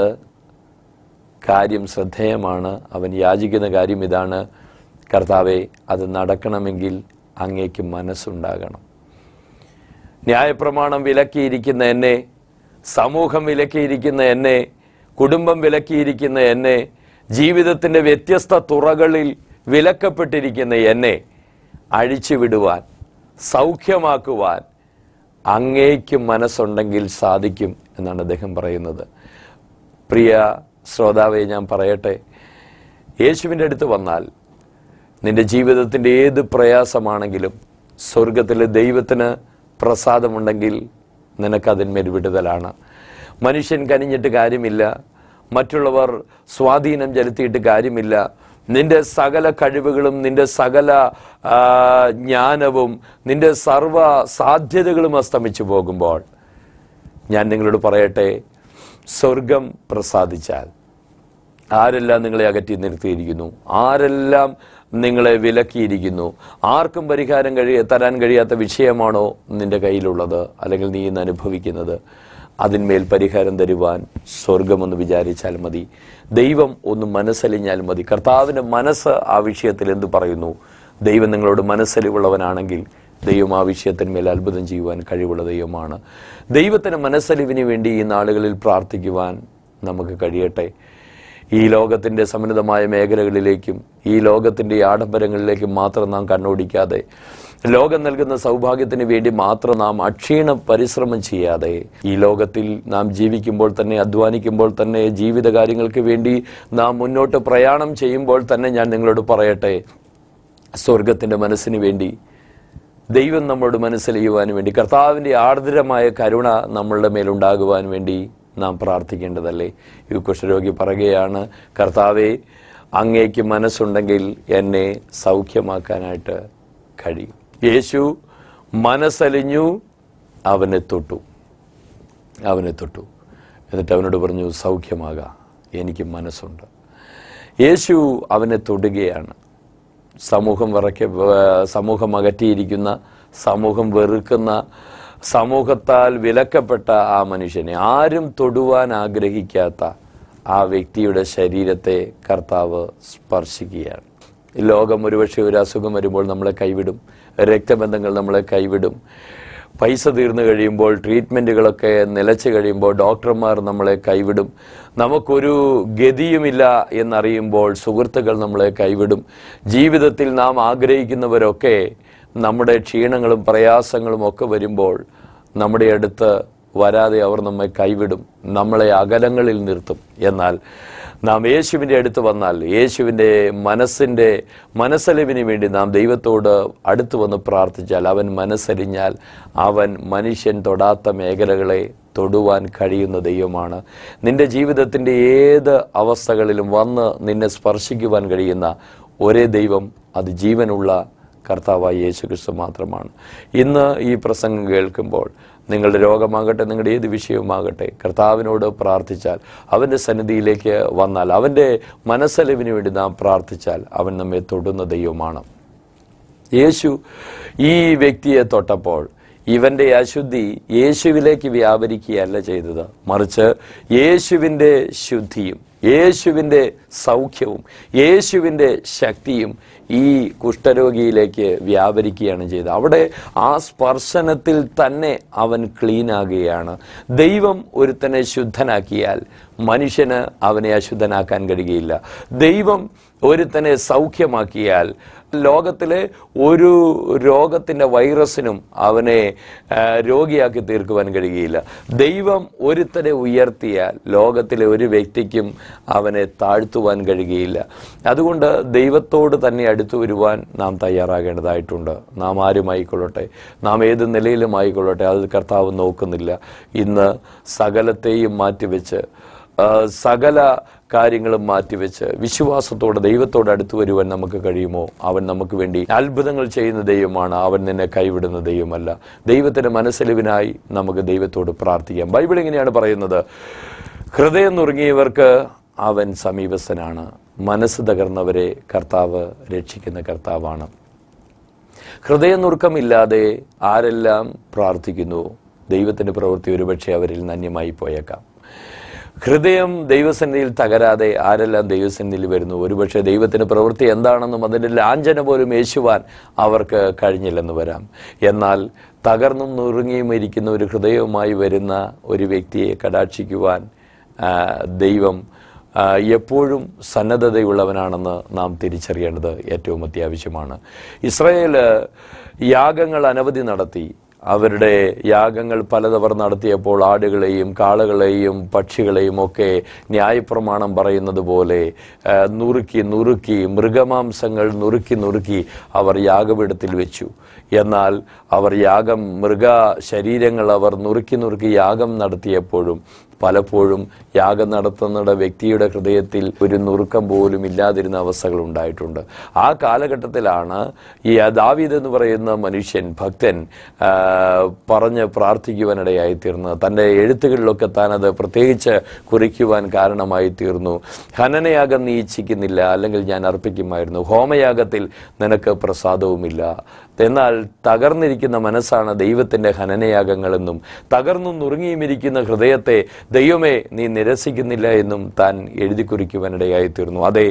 കാര്യം ശ്രദ്ധേയമാണ് അവൻ യാചിക്കുന്ന കാര്യം ഇതാണ് കർത്താവെ അത് നടക്കണമെങ്കിൽ അങ്ങേക്ക് മനസ്സുണ്ടാകണം ന്യായപ്രമാണം വിലക്കിയിരിക്കുന്ന എന്നെ സമൂഹം വിലക്കിയിരിക്കുന്ന എന്നെ കുടുംബം വിലക്കിയിരിക്കുന്ന എന്നെ ജീവിതത്തിൻ്റെ വ്യത്യസ്ത തുറകളിൽ വിലക്കപ്പെട്ടിരിക്കുന്ന എന്നെ അഴിച്ചുവിടുവാൻ സൗഖ്യമാക്കുവാൻ അങ്ങേക്ക് മനസ്സുണ്ടെങ്കിൽ സാധിക്കും എന്നാണ് അദ്ദേഹം പറയുന്നത് പ്രിയ ശ്രോതാവെ ഞാൻ പറയട്ടെ യേശുവിൻ്റെ അടുത്ത് വന്നാൽ നിന്റെ ജീവിതത്തിൻ്റെ ഏത് പ്രയാസമാണെങ്കിലും സ്വർഗത്തിലെ ദൈവത്തിന് പ്രസാദമുണ്ടെങ്കിൽ നിനക്കതിന്മേൽ വിടുതലാണ് മനുഷ്യൻ കനിഞ്ഞിട്ട് കാര്യമില്ല മറ്റുള്ളവർ സ്വാധീനം ചെലുത്തിയിട്ട് കാര്യമില്ല നിന്റെ സകല കഴിവുകളും നിന്റെ സകല ആ, ജ്ഞാനവും നിന്റെ സർവ സാധ്യതകളും അസ്തമിച്ചു പോകുമ്പോൾ ഞാൻ നിങ്ങളോട് പറയട്ടെ സ്വർഗം പ്രസാദിച്ചാൽ ആരെല്ലാം നിങ്ങളെ അകറ്റി നിർത്തിയിരിക്കുന്നു ആരെല്ലാം നിങ്ങളെ വിലക്കിയിരിക്കുന്നു ആർക്കും പരിഹാരം കഴിയ തരാൻ കഴിയാത്ത വിഷയമാണോ നിന്റെ കയ്യിലുള്ളത് അല്ലെങ്കിൽ നീ ഇന്ന് അനുഭവിക്കുന്നത് അതിന്മേൽ പരിഹാരം തരുവാൻ സ്വർഗമെന്ന് വിചാരിച്ചാൽ മതി ദൈവം ഒന്ന് മനസ്സലിഞ്ഞാൽ മതി കർത്താവിൻ്റെ മനസ്സ് ആ വിഷയത്തിൽ എന്ത് പറയുന്നു ദൈവം നിങ്ങളോട് മനസ്സലിവുള്ളവനാണെങ്കിൽ ദൈവം ആ വിഷയത്തിന്മേൽ അത്ഭുതം ചെയ്യുവാൻ കഴിവുള്ള ദൈവമാണ് ദൈവത്തിന് മനസ്സലിവിന് വേണ്ടി ഈ നാളുകളിൽ പ്രാർത്ഥിക്കുവാൻ നമുക്ക് കഴിയട്ടെ ഈ ലോകത്തിൻ്റെ സമന്വിതമായ മേഖലകളിലേക്കും ഈ ലോകത്തിൻ്റെ ആഡംബരങ്ങളിലേക്കും മാത്രം നാം കണ്ണോടിക്കാതെ ലോകം നൽകുന്ന സൗഭാഗ്യത്തിന് വേണ്ടി മാത്രം നാം അക്ഷീണ പരിശ്രമം ചെയ്യാതെ ഈ ലോകത്തിൽ നാം ജീവിക്കുമ്പോൾ തന്നെ അധ്വാനിക്കുമ്പോൾ തന്നെ ജീവിത കാര്യങ്ങൾക്ക് വേണ്ടി നാം മുന്നോട്ട് പ്രയാണം ചെയ്യുമ്പോൾ തന്നെ ഞാൻ നിങ്ങളോട് പറയട്ടെ സ്വർഗത്തിൻ്റെ മനസ്സിന് വേണ്ടി ദൈവം നമ്മോട് മനസ്സിലെയ്യുവാൻ വേണ്ടി കർത്താവിൻ്റെ ആർദ്രമായ കരുണ നമ്മളുടെ മേലുണ്ടാകുവാൻ വേണ്ടി നാം പ്രാർത്ഥിക്കേണ്ടതല്ലേ ഈ കുഷ്ഠരോഗി പറയുകയാണ് കർത്താവെ അങ്ങേക്ക് മനസ്സുണ്ടെങ്കിൽ എന്നെ സൗഖ്യമാക്കാനായിട്ട് കഴിയും യേശു മനസ്സലിഞ്ഞു അവനെ തൊട്ടു അവനെ തൊട്ടു എന്നിട്ട് അവനോട് പറഞ്ഞു സൗഖ്യമാകാം എനിക്ക് മനസ്സുണ്ട് യേശു അവനെ തൊടുകയാണ് സമൂഹം വിറയ്ക്ക വ- സമൂഹം അകറ്റിയിരിക്കുന്ന സമൂഹം വെറുക്കുന്ന സമൂഹത്താൽ വിലക്കപ്പെട്ട ആ മനുഷ്യനെ ആരും തൊടുവാൻ ആഗ്രഹിക്കാത്ത ആ വ്യക്തിയുടെ ശരീരത്തെ കർത്താവ് സ്പർശിക്കുകയാണ് ലോകം ഒരുപക്ഷെ ഒരു അസുഖം വരുമ്പോൾ നമ്മളെ കൈവിടും രക്തബന്ധങ്ങൾ നമ്മളെ കൈവിടും പൈസ തീർന്നു കഴിയുമ്പോൾ ട്രീറ്റ്മെൻറ്റുകളൊക്കെ നിലച്ചു കഴിയുമ്പോൾ ഡോക്ടർമാർ നമ്മളെ കൈവിടും നമുക്കൊരു ഗതിയുമില്ല എന്നറിയുമ്പോൾ സുഹൃത്തുക്കൾ നമ്മളെ കൈവിടും ജീവിതത്തിൽ നാം ആഗ്രഹിക്കുന്നവരൊക്കെ നമ്മുടെ ക്ഷീണങ്ങളും പ്രയാസങ്ങളും ഒക്കെ വരുമ്പോൾ നമ്മുടെ അടുത്ത് വരാതെ അവർ നമ്മെ കൈവിടും നമ്മളെ അകലങ്ങളിൽ നിർത്തും എന്നാൽ നാം യേശുവിൻ്റെ അടുത്ത് വന്നാൽ യേശുവിൻ്റെ മനസ്സിൻ്റെ മനസ്സലിവിന് വേണ്ടി നാം ദൈവത്തോട് അടുത്ത് വന്ന് പ്രാർത്ഥിച്ചാൽ അവൻ മനസ്സലിഞ്ഞാൽ അവൻ മനുഷ്യൻ തൊടാത്ത മേഖലകളെ തൊടുവാൻ കഴിയുന്ന ദൈവമാണ് നിന്റെ ജീവിതത്തിൻ്റെ ഏത് അവസ്ഥകളിലും വന്ന് നിന്നെ സ്പർശിക്കുവാൻ കഴിയുന്ന ഒരേ ദൈവം അത് ജീവനുള്ള കർത്താവായ യേശു ക്രിസ്തു മാത്രമാണ് ഇന്ന് ഈ പ്രസംഗം കേൾക്കുമ്പോൾ നിങ്ങളുടെ രോഗമാകട്ടെ നിങ്ങളുടെ ഏത് വിഷയവുമാകട്ടെ കർത്താവിനോട് പ്രാർത്ഥിച്ചാൽ അവൻ്റെ സന്നിധിയിലേക്ക് വന്നാൽ അവൻ്റെ മനസ്സലിവിന് വേണ്ടി നാം പ്രാർത്ഥിച്ചാൽ അവൻ നമ്മെ തൊടുന്ന ദൈവമാണ് യേശു ഈ വ്യക്തിയെ തൊട്ടപ്പോൾ ഇവന്റെ അശുദ്ധി യേശുവിലേക്ക് വ്യാപരിക്കുകയല്ല ചെയ്തത് മറിച്ച് യേശുവിൻ്റെ ശുദ്ധിയും യേശുവിൻ്റെ സൗഖ്യവും യേശുവിൻ്റെ ശക്തിയും ഈ കുഷ്ഠരോഗിയിലേക്ക് വ്യാപരിക്കുകയാണ് ചെയ്തത് അവിടെ ആ സ്പർശനത്തിൽ തന്നെ അവൻ ക്ലീൻ ആകുകയാണ് ദൈവം ഒരുത്തനെ ശുദ്ധനാക്കിയാൽ മനുഷ്യന് അവനെ അശുദ്ധനാക്കാൻ കഴിയുകയില്ല ദൈവം ഒരുത്തനെ സൗഖ്യമാക്കിയാൽ ലോകത്തിലെ ഒരു രോഗത്തിൻ്റെ വൈറസിനും അവനെ ആ, രോഗിയാക്കി തീർക്കുവാൻ കഴിയുകയില്ല ദൈവം ഒരുത്തനെ ഉയർത്തിയാൽ ലോകത്തിലെ ഒരു വ്യക്തിക്കും അവനെ താഴ്ത്തുവാൻ കഴിയുകയില്ല അതുകൊണ്ട് ദൈവത്തോട് തന്നെ അടുത്തു വരുവാൻ നാം തയ്യാറാകേണ്ടതായിട്ടുണ്ട് നാം ആരുമായിക്കൊള്ളട്ടെ നാം ഏത് നിലയിലും ആയിക്കൊള്ളട്ടെ അത് കർത്താവ് നോക്കുന്നില്ല ഇന്ന് സകലത്തെയും മാറ്റിവെച്ച് ആ, സകല കാര്യങ്ങളും മാറ്റിവെച്ച് വിശ്വാസത്തോടെ ദൈവത്തോട് അടുത്തു വരുവാൻ നമുക്ക് കഴിയുമോ അവൻ നമുക്ക് വേണ്ടി അത്ഭുതങ്ങൾ ചെയ്യുന്ന ദൈവമാണ് അവൻ നിന്നെ കൈവിടുന്ന ദൈവമല്ല ദൈവത്തിന്റെ മനസ്സലിവിനായി നമുക്ക് ദൈവത്തോട് പ്രാർത്ഥിക്കാം ബൈബിൾ ഇങ്ങനെയാണ് പറയുന്നത് ഹൃദയം നുറുങ്ങിയവർക്ക് അവൻ സമീപസ്ഥനാണ് മനസ്സ് തകർന്നവരെ കർത്താവ് രക്ഷിക്കുന്ന കർത്താവാണ് ഹൃദയനുറുക്കമില്ലാതെ ആരെല്ലാം പ്രാർത്ഥിക്കുന്നു ദൈവത്തിന്റെ പ്രവൃത്തി ഒരുപക്ഷെ അവരിൽ നന്യമായി പോയേക്കാം ഹൃദയം ദൈവസന്നിധിയിൽ തകരാതെ ആരെല്ലാം ദൈവസന്നിധിയിൽ വരുന്നു ഒരുപക്ഷെ ദൈവത്തിന്റെ പ്രവൃത്തി എന്താണെന്നും അതിൻ്റെ ലാഞ്ചന പോലും യേശുവാൻ അവർക്ക് കഴിഞ്ഞില്ലെന്ന് വരാം എന്നാൽ തകർന്നും നുറുങ്ങിയും ഇരിക്കുന്ന ഒരു ഹൃദയവുമായി വരുന്ന ഒരു വ്യക്തിയെ കടാക്ഷിക്കുവാൻ ആ, ദൈവം ആ, എപ്പോഴും സന്നദ്ധതയുള്ളവനാണെന്ന് നാം തിരിച്ചറിയേണ്ടത് ഏറ്റവും അത്യാവശ്യമാണ് ഇസ്രയേൽ യാഗങ്ങൾ അനവധി നടത്തി അവരുടെ യാഗങ്ങൾ പലതവർ നടത്തിയപ്പോൾ ആടുകളെയും കാളകളെയും പക്ഷികളെയും ഒക്കെ ന്യായപ്രമാണം പറയുന്നത് പോലെ ആ, നുറുക്കി നുറുക്കി മൃഗമാംസങ്ങൾ നുറുക്കി നുറുക്കി അവർ യാഗപീഠത്തിൽ വെച്ചു എന്നാൽ അവർ യാഗം മൃഗ ശരീരങ്ങൾ അവർ നുറുക്കി നുറുക്കി യാഗം നടത്തിയപ്പോഴും പലപ്പോഴും യാഗം നടത്തുന്ന വ്യക്തിയുടെ ഹൃദയത്തിൽ ഒരു നുറുക്കം പോലും ഇല്ലാതിരുന്ന അവസ്ഥകൾ ഉണ്ടായിട്ടുണ്ട് ആ കാലഘട്ടത്തിലാണ് ഈ ദാവീദ് എന്ന് പറയുന്ന മനുഷ്യൻ ഭക്തൻ ആ, പറഞ്ഞ് പ്രാർത്ഥിക്കുവാനിടയായി തീർന്നത് തൻ്റെ എഴുത്തുകളിലൊക്കെ താൻ അത് പ്രത്യേകിച്ച് കുറിക്കുവാൻ കാരണമായി തീർന്നു ഹനനയാഗം നീ ഇച്ഛിക്കുന്നില്ല അല്ലെങ്കിൽ ഞാൻ അർപ്പിക്കുമായിരുന്നു ഹോമയാഗത്തിൽ നിനക്ക് പ്രസാദവുമില്ല എന്നാൽ തകർന്നിരിക്കുന്ന മനസ്സാണ് ദൈവത്തിൻ്റെ ഹനനയാഗങ്ങളെന്നും തകർന്നു നുറുങ്ങിയുമിരിക്കുന്ന ഹൃദയത്തെ ദൈവമേ നീ നിരസിക്കുന്നില്ല എന്നും താൻ എഴുതി കുറിക്കുവാനിടയായി തീർന്നു അതെ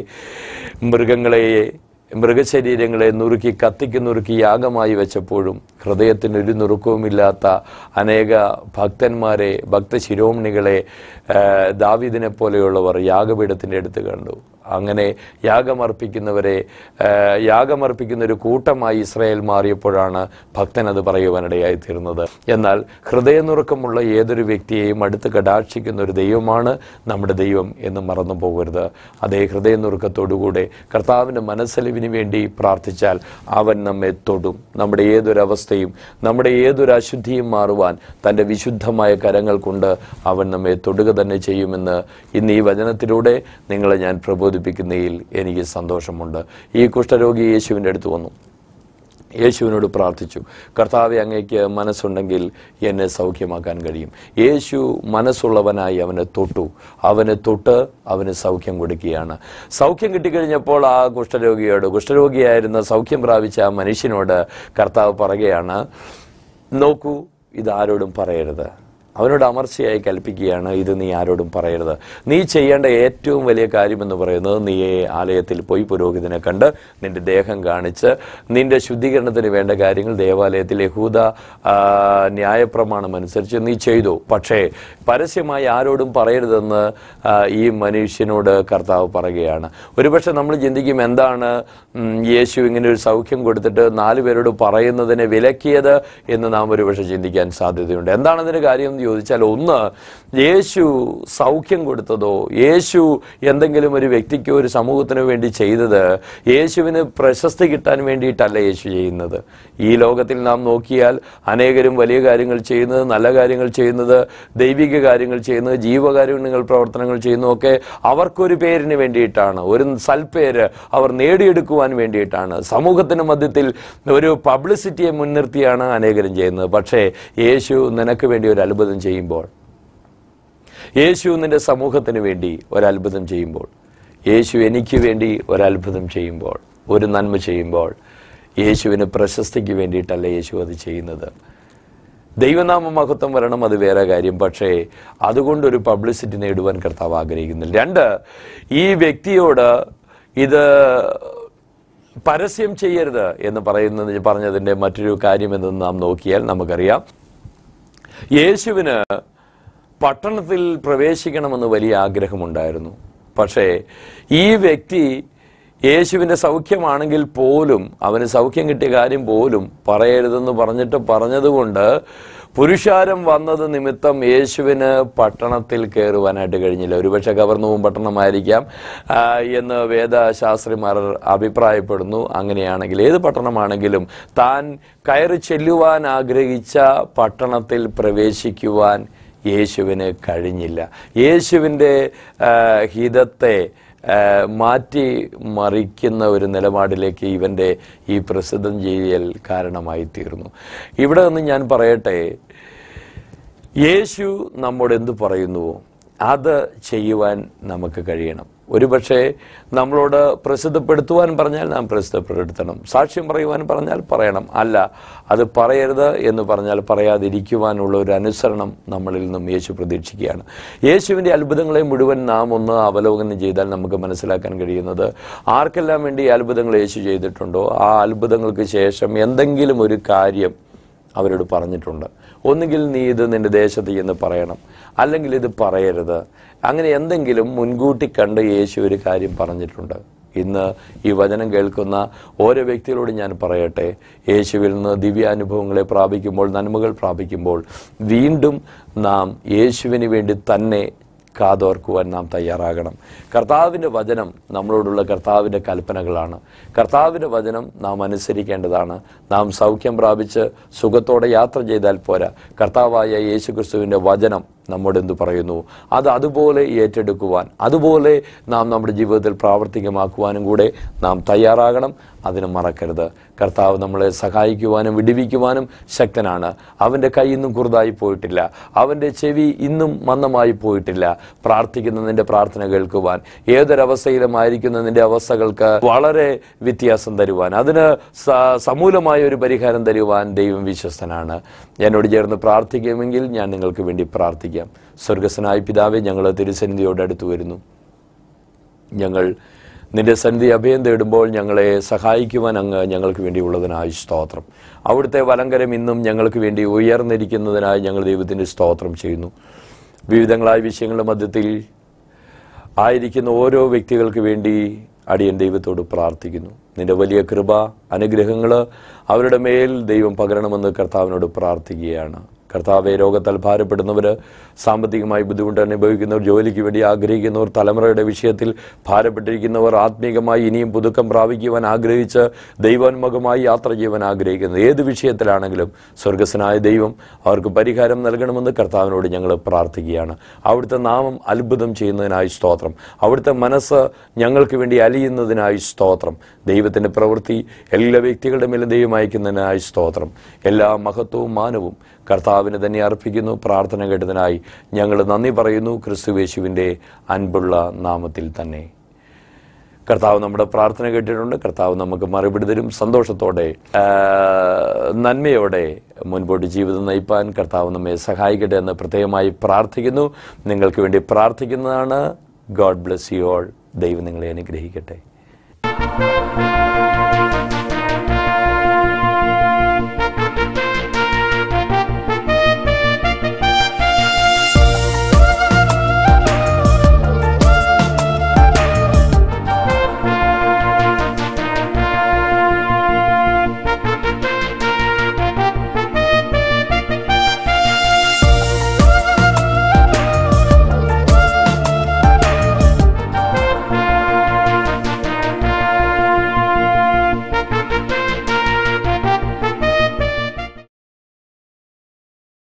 മൃഗങ്ങളെ മൃഗശരീരങ്ങളെ നുറുക്കി കത്തിക്ക് നുറുക്കി യാഗമായി വെച്ചപ്പോഴും ഹൃദയത്തിന് ഒരു നുറുക്കവുമില്ലാത്ത അനേക ഭക്തന്മാരെ ഭക്തശിരോമണികളെ ആ, ദാവീദിനെ പോലെയുള്ളവർ യാഗപീഠത്തിൻ്റെ അടുത്ത് കണ്ടു അങ്ങനെ യാഗമർപ്പിക്കുന്നവരെ ആ, യാഗമർപ്പിക്കുന്ന ഒരു കൂട്ടമായി ഇസ്രായേൽ മാറിയപ്പോഴാണ് ഭക്തൻ അത് പറയുവാനിടയായി തീർന്നത് എന്നാൽ ഹൃദയനുറുക്കമുള്ള ഏതൊരു വ്യക്തിയെയും അടുത്ത് കടാക്ഷിക്കുന്ന ഒരു ദൈവമാണ് നമ്മുടെ ദൈവം എന്ന് മറന്നു പോകരുത് അതേ ഹൃദയനുറുക്കത്തോടുകൂടെ കർത്താവിൻ്റെ മനസ്സലിവിന് വേണ്ടി പ്രാർത്ഥിച്ചാൽ അവൻ നമ്മെ തൊടും നമ്മുടെ ഏതൊരവസ്ഥയും നമ്മുടെ ഏതൊരു അശുദ്ധിയും മാറുവാൻ തൻ്റെ വിശുദ്ധമായ കരങ്ങൾ കൊണ്ട് അവൻ നമ്മെ തൊടുക തന്നെ ചെയ്യുമെന്ന് ഇന്ന് ഈ വചനത്തിലൂടെ നിങ്ങളെ ഞാൻ പ്രബോധിപ്പിക്കുന്നതിൽ എനിക്ക് സന്തോഷമുണ്ട് ഈ കുഷ്ഠരോഗി യേശുവിൻ്റെ അടുത്ത് വന്നു യേശുവിനോട് പ്രാർത്ഥിച്ചു കർത്താവെ അങ്ങേക്ക് മനസ്സുണ്ടെങ്കിൽ എന്നെ സൗഖ്യമാക്കാൻ കഴിയും യേശു മനസ്സുള്ളവനായി അവനെ തൊട്ടു അവനെ തൊട്ട് അവന് സൗഖ്യം കൊടുക്കുകയാണ് സൗഖ്യം കിട്ടിക്കഴിഞ്ഞപ്പോൾ ആ കുഷ്ഠരോഗിയോട് കുഷ്ഠരോഗിയായിരുന്ന സൗഖ്യം പ്രാപിച്ച ആ മനുഷ്യനോട് കർത്താവ് പറയുകയാണ് നോക്കൂ ഇത് ആരോടും പറയരുത് അവനോട് അമർച്ചയായി കൽപ്പിക്കുകയാണ് ഇത് നീ ആരോടും പറയരുത് നീ ചെയ്യേണ്ട ഏറ്റവും വലിയ കാര്യമെന്ന് പറയുന്നത് നീ ആലയത്തിൽ പോയി പുരോഹിതനെ കണ്ട് നിന്റെ ദേഹം കാണിച്ച് നിന്റെ ശുദ്ധീകരണത്തിന് വേണ്ട കാര്യങ്ങൾ ദേവാലയത്തിൽ യഹൂദ ആ, ന്യായപ്രമാണം അനുസരിച്ച് നീ ചെയ്തു പക്ഷേ പരസ്യമായി ആരോടും പറയരുതെന്ന് ആ, ഈ മനുഷ്യനോട് കർത്താവ് പറയുകയാണ് ഒരുപക്ഷെ നമ്മൾ ചിന്തിക്കും എന്താണ് ഉം, യേശു ഇങ്ങനെ ഒരു സൗഖ്യം കൊടുത്തിട്ട് നാല് പേരോട് പറയുന്നതിനെ വിലക്കിയത് എന്ന് നാം ഒരുപക്ഷെ ചിന്തിക്കാൻ സാധ്യതയുണ്ട് എന്താണ് അതിന് കാര്യം എന്ന് ചോദിച്ചാൽ ഒന്ന് യേശു സൗഖ്യം കൊടുത്തതോ യേശു എന്തെങ്കിലും ഒരു വ്യക്തിക്കോ ഒരു സമൂഹത്തിനോ വേണ്ടി ചെയ്തത് യേശുവിന് പ്രശസ്തി കിട്ടാൻ വേണ്ടിയിട്ടല്ല യേശു ചെയ്യുന്നത് ഈ ലോകത്തിൽ നാം നോക്കിയാൽ അനേകരും വലിയ കാര്യങ്ങൾ ചെയ്യുന്നത് നല്ല കാര്യങ്ങൾ ചെയ്യുന്നത് ദൈവിക കാര്യങ്ങൾ ചെയ്യുന്നത് ജീവകാരുണ്യങ്ങൾ പ്രവർത്തനങ്ങൾ ചെയ്യുന്നതൊക്കെ അവർക്കൊരു പേരിന് വേണ്ടിയിട്ടാണ് ഒരു സൽപ്പേര് അവർ നേടിയെടുക്കുവാൻ വേണ്ടിയിട്ടാണ് സമൂഹത്തിന് മധ്യത്തിൽ ഒരു പബ്ലിസിറ്റിയെ മുൻനിർത്തിയാണ് അനേകരും ചെയ്യുന്നത് പക്ഷേ യേശു നിനക്ക് വേണ്ടി ഒരു അത്ഭുതം ചെയ്യുമ്പോൾ യേശു നിന്റെ സമൂഹത്തിന് വേണ്ടി ഒരത്ഭുതം ചെയ്യുമ്പോൾ യേശു എനിക്ക് വേണ്ടി ഒരത്ഭുതം ചെയ്യുമ്പോൾ ഒരു നന്മ ചെയ്യുമ്പോൾ യേശുവിന് പ്രശസ്തിക്ക് വേണ്ടിയിട്ടല്ല യേശു അത് ചെയ്യുന്നത് ദൈവനാമ മഹത്വം വരണം അത് വേറെ കാര്യം പക്ഷേ അതുകൊണ്ടൊരു പബ്ലിസിറ്റി നേടുവാൻ കർത്താവ് ആഗ്രഹിക്കുന്നില്ല രണ്ട് ഈ വ്യക്തിയോട് ഇത് പരസ്യം ചെയ്യരുത് എന്ന് പറയുന്നത് പറഞ്ഞതിൻ്റെ മറ്റൊരു കാര്യം എന്തെന്ന് നാം നോക്കിയാൽ നമുക്കറിയാം യേശുവിന് പട്ടണത്തിൽ പ്രവേശിക്കണമെന്ന് വലിയ ആഗ്രഹമുണ്ടായിരുന്നു പക്ഷേ ഈ വ്യക്തി യേശുവിൻ്റെ സൗഖ്യമാണെങ്കിൽ പോലും അവന് സൗഖ്യം കിട്ടിയ കാര്യം പോലും പറയരുതെന്ന് പറഞ്ഞിട്ട് പറഞ്ഞതുകൊണ്ട് പുരുഷാരം വന്നത് നിമിത്തം യേശുവിന് പട്ടണത്തിൽ കയറുവാനായിട്ട് കഴിഞ്ഞില്ല ഒരുപക്ഷെ കവർന്നുവും പട്ടണമായിരിക്കാം ആ, എന്ന് വേദശാസ്ത്രിമാർ അഭിപ്രായപ്പെടുന്നു അങ്ങനെയാണെങ്കിൽ ഏത് പട്ടണമാണെങ്കിലും താൻ കയറി ചെല്ലുവാൻ ആഗ്രഹിച്ച പട്ടണത്തിൽ പ്രവേശിക്കുവാൻ യേശുവിന് കഴിഞ്ഞില്ല യേശുവിൻ്റെ ആ, ഹിതത്തെ ആ, മാറ്റി മറിക്കുന്ന ഒരു നിലപാടിലേക്ക് ഇവൻ്റെ ഈ പ്രസിദ്ധം ചെയ്യൽ കാരണമായി തീർന്നു ഇവിടെ നിന്ന് ഞാൻ പറയട്ടെ യേശു നമ്മോട് എന്ത് പറയുന്നുവോ അത് ചെയ്യുവാൻ നമുക്ക് കഴിയണം ഒരുപക്ഷെ നമ്മളോട് പ്രസിദ്ധപ്പെടുത്തുവാൻ പറഞ്ഞാൽ നാം പ്രസിദ്ധപ്പെടുത്തണം സാക്ഷ്യം പറയുവാൻ പറഞ്ഞാൽ പറയണം അല്ല അത് പറയരുത് എന്ന് പറഞ്ഞാൽ പറയാതിരിക്കുവാനുള്ള ഒരു അനുസരണം നമ്മളിൽ നിന്നും യേശു പ്രതീക്ഷിക്കുകയാണ് യേശുവിൻ്റെ അത്ഭുതങ്ങളെ മുഴുവൻ നാം ഒന്ന് അവലോകനം ചെയ്താൽ നമുക്ക് മനസ്സിലാക്കാൻ കഴിയുന്നത് ആർക്കെല്ലാം വേണ്ടി ഈ അത്ഭുതങ്ങൾ യേശു ചെയ്തിട്ടുണ്ടോ ആ അത്ഭുതങ്ങൾക്ക് ശേഷം എന്തെങ്കിലും ഒരു കാര്യം അവരോട് പറഞ്ഞിട്ടുണ്ട് ഒന്നുകിൽ നീ ഇത് നിന്റെ ദേശത്ത് ചെന്ന് പറയണം അല്ലെങ്കിൽ ഇത് പറയരുത് അങ്ങനെ എന്തെങ്കിലും മുൻകൂട്ടി കണ്ട് യേശു ഒരു കാര്യം പറഞ്ഞിട്ടുണ്ട് ഇന്ന് ഈ വചനം കേൾക്കുന്ന ഓരോ വ്യക്തികളോട് ഞാൻ പറയട്ടെ യേശുവിൽ നിന്ന് ദിവ്യാനുഭവങ്ങളെ പ്രാപിക്കുമ്പോൾ നന്മകൾ പ്രാപിക്കുമ്പോൾ വീണ്ടും നാം യേശുവിന് വേണ്ടി തന്നെ കാതോർക്കുവാൻ നാം തയ്യാറാകണം കർത്താവിൻ്റെ വചനം നമ്മളോടുള്ള കർത്താവിൻ്റെ കൽപ്പനകളാണ് കർത്താവിൻ്റെ വചനം നാം അനുസരിക്കേണ്ടതാണ് നാം സൗഖ്യം പ്രാപിച്ച് സുഖത്തോടെ യാത്ര ചെയ്താൽ പോരാ കർത്താവായ യേശു ക്രിസ്തുവിൻ്റെ വചനം നമ്മോട് എന്തു പറയുന്നു അത് അതുപോലെ ഏറ്റെടുക്കുവാൻ അതുപോലെ നാം നമ്മുടെ ജീവിതത്തിൽ പ്രാവർത്തികമാക്കുവാനും കൂടെ നാം തയ്യാറാകണം അതിന് മറക്കരുത് കർത്താവ് നമ്മളെ സഹായിക്കുവാനും വിടിവിക്കുവാനും ശക്തനാണ് അവൻ്റെ കൈ ഇന്നും കുറുതായി പോയിട്ടില്ല അവൻ്റെ ചെവി ഇന്നും മന്ദമായി പോയിട്ടില്ല പ്രാർത്ഥിക്കുന്ന നിന്റെ പ്രാർത്ഥന കേൾക്കുവാൻ ഏതൊരവസ്ഥയിലും ആയിരിക്കുന്ന നിന്റെ അവസ്ഥകൾക്ക് വളരെ വ്യത്യാസം തരുവാൻ അതിന് സ- സമൂലമായ ഒരു പരിഹാരം തരുവാൻ ദൈവം വിശ്വസ്തനാണ് എന്നോട് ചേർന്ന് പ്രാർത്ഥിക്കുമെങ്കിൽ ഞാൻ നിങ്ങൾക്ക് വേണ്ടി പ്രാർത്ഥിക്കാം സ്വർഗസ്വനായ പിതാവെ ഞങ്ങൾ തിരുസന്നിധിയോട് അടുത്ത് വരുന്നു ഞങ്ങൾ നിന്റെ സന്നിധി അഭയം തേടുമ്പോൾ ഞങ്ങളെ സഹായിക്കുവാൻ അങ്ങ് ഞങ്ങൾക്ക് വേണ്ടിയുള്ളതിനായി സ്തോത്രം അവിടുത്തെ വലങ്കരം ഇന്നും ഞങ്ങൾക്ക് വേണ്ടി ഉയർന്നിരിക്കുന്നതിനായി ഞങ്ങൾ ദൈവത്തിൻ്റെ സ്തോത്രം ചെയ്യുന്നു വിവിധങ്ങളായ വിഷയങ്ങളുടെ മധ്യത്തിൽ ആയിരിക്കുന്ന ഓരോ വ്യക്തികൾക്ക് വേണ്ടി അടിയൻ ദൈവത്തോട് പ്രാർത്ഥിക്കുന്നു നിന്റെ വലിയ കൃപ അനുഗ്രഹങ്ങൾ അവരുടെ മേൽ ദൈവം പകരണമെന്ന് കർത്താവിനോട് പ്രാർത്ഥിക്കുകയാണ് കർത്താവെ രോഗത്താൽ ഭാരപ്പെടുന്നവർ സാമ്പത്തികമായി ബുദ്ധിമുട്ട് അനുഭവിക്കുന്നവർ ജോലിക്ക് വേണ്ടി ആഗ്രഹിക്കുന്നവർ തലമുറയുടെ വിഷയത്തിൽ ഭാരപ്പെട്ടിരിക്കുന്നവർ ആത്മീകമായി ഇനിയും പുതുക്കം പ്രാപിക്കുവാൻ ആഗ്രഹിച്ച് ദൈവാത്മകമായി യാത്ര ചെയ്യുവാൻ ആഗ്രഹിക്കുന്നത് ഏത് വിഷയത്തിലാണെങ്കിലും സ്വർഗസ്വനായ ദൈവം അവർക്ക് പരിഹാരം നൽകണമെന്ന് കർത്താവിനോട് ഞങ്ങൾ പ്രാർത്ഥിക്കുകയാണ് അവിടുത്തെ നാമം അത്ഭുതം ചെയ്യുന്നതിനായി സ്തോത്രം അവിടുത്തെ മനസ്സ് ഞങ്ങൾക്ക് വേണ്ടി അലിയുന്നതിനായി സ്തോത്രം ദൈവത്തിൻ്റെ പ്രവൃത്തി എല്ലാ വ്യക്തികളുടെ മേലും ദൈവം അയക്കുന്നതിനായി സ്തോത്രം എല്ലാ മഹത്വവും മാനവും കർത്താവിന് തന്നെ അർപ്പിക്കുന്നു പ്രാർത്ഥന കേട്ടതിനായി ഞങ്ങൾ നന്ദി പറയുന്നു ക്രിസ്തുവേശുവിൻ്റെ അൻപുള്ള നാമത്തിൽ തന്നെ കർത്താവ് നമ്മുടെ പ്രാർത്ഥന കേട്ടിട്ടുണ്ട് കർത്താവ് നമുക്ക് മറുപടി തരും സന്തോഷത്തോടെ ആ, നന്മയോടെ മുൻപോട്ട് ജീവിതം നയിപ്പാൻ കർത്താവ് നമ്മെ സഹായിക്കട്ടെ എന്ന് പ്രത്യേകമായി പ്രാർത്ഥിക്കുന്നു നിങ്ങൾക്ക് വേണ്ടി പ്രാർത്ഥിക്കുന്നതാണ് ഗോഡ് ബ്ലെസ് യു ഓൾ ദൈവം നിങ്ങളെ അനുഗ്രഹിക്കട്ടെ